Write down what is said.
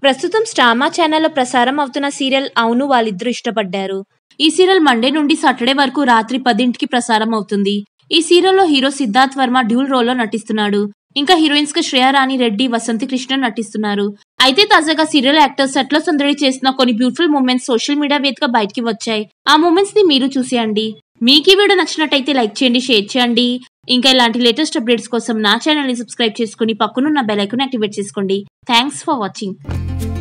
ప్రస్తుతం స్టామా ఛానల్లో ప్రసారం అవుతున్న సీరియల్ అవును వాళ్ళిద్దరూ ఇష్టపడ్డారు ఈ సీరియల్ మండే నుండి సాటర్డే వరకు రాత్రి పదింటికి ప్రసారం అవుతుంది ఈ సీరియల్లో హీరో సిద్ధార్థ్ వర్మ డ్యూల్ రోల్లో నటిస్తున్నాడు ఇంకా హీరోయిన్స్ గా శ్రేయా రాణి రెడ్డి వసంతి కృష్ణ నటిస్తున్నారు అయితే తాజాగా సీరియల్ యాక్టర్స్ సెట్లో సందడి చేసిన కొన్ని బ్యూటిఫుల్ మూమెంట్స్ సోషల్ మీడియా వేదిక బయటికి వచ్చాయి ఆ మూమెంట్స్ ని మీరు చూసేయండి మీకు ఈ వీడియో నచ్చినట్టయితే లైక్ చేయండి షేర్ చేయండి ఇంకా ఇలాంటి లేటెస్ట్ అప్డేట్స్ కోసం నా ఛానల్ ని సబ్స్క్రైబ్ చేసుకుని పక్కనున్న బెల్ ఐకాన్ యాక్టివేట్ చేసుకోండి థ్యాంక్స్ ఫర్ వాచింగ్